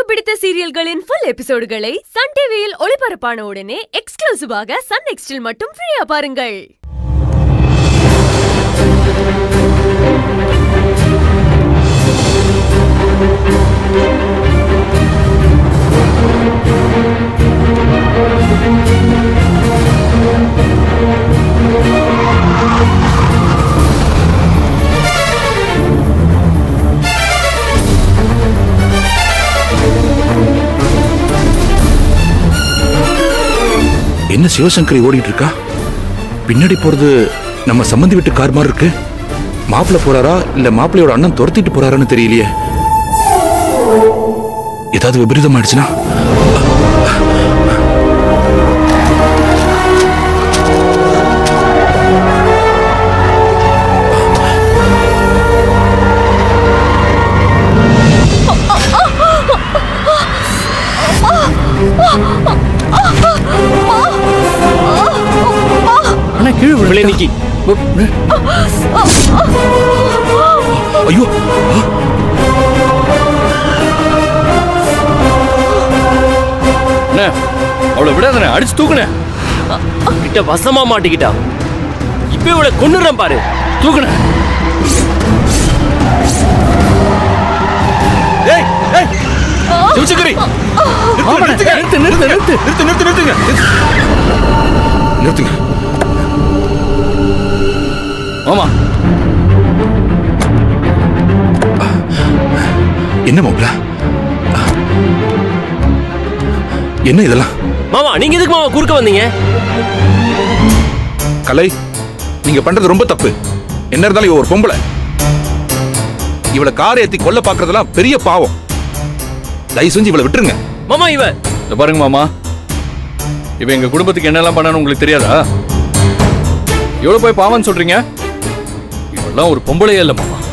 பிடித்த சீரியல்களின் full எபிசோடுகளை Sun டிவியில் ஒளிபரப்பான உடனே எக்ஸ்க்ளூசிவாக சன் நெக்ஸ்டில் மட்டும் ஃப்ரீயா பாருங்கள் என்ன சிவசங்கரி ஓடிட்டு இருக்கா பின்னாடி போறது நம்ம சம்மந்தி வீட்டு கார் மாதிரி இருக்கு மாப்பிள்ளை போறாரா இல்ல மாப்பிள்ளையோட அண்ணன் துரத்திட்டு போறாரான்னு தெரியலையே ஏதாவது விபரீதம் ஆயிடுச்சுன்னா அண்ணா கீழே விழு நிக்கி ஐயோ அண்ணா அவளை விடாதண்ணே அடிச்சு தூக்குனே கிட்ட வசமா மாட்டிக்கிட்டா இப்ப இவளை கொன்னுறேன் பாரு தூக்குனே ஏய் ஏய் சிவசங்கரி நிறுத்து நிறுத்து நிறுத்து நிறுத்து நிறுத்து நிறுத்து நிறுத்துங்க நிறுத்துங்க ஆமா என்ன மாப்பிள்ள என்ன இதெல்லாம் மாமா நீங்க எதுக்கு மாமா குறுக்க வந்தீங்க கலை நீங்க பண்றது ரொம்ப தப்பு என்ன இருந்தாலும் இவ ஒரு பொம்பளை இவளை காரை ஏத்தி கொல்ல பாக்குறதெல்லாம் பெரிய பாவம் தயவு செஞ்சு இவளை விட்டுருங்க மாமா இவ இத பாருங்க மாமா இவ எங்க குடும்பத்துக்கு என்னெல்லாம் பண்ணான்னு உங்களுக்கு தெரியாதா எவ்வளவு போய் பாவம்னு சொல்றீங்க இவெல்லாம் ஒரு பொம்பளையே இல்ல மாமா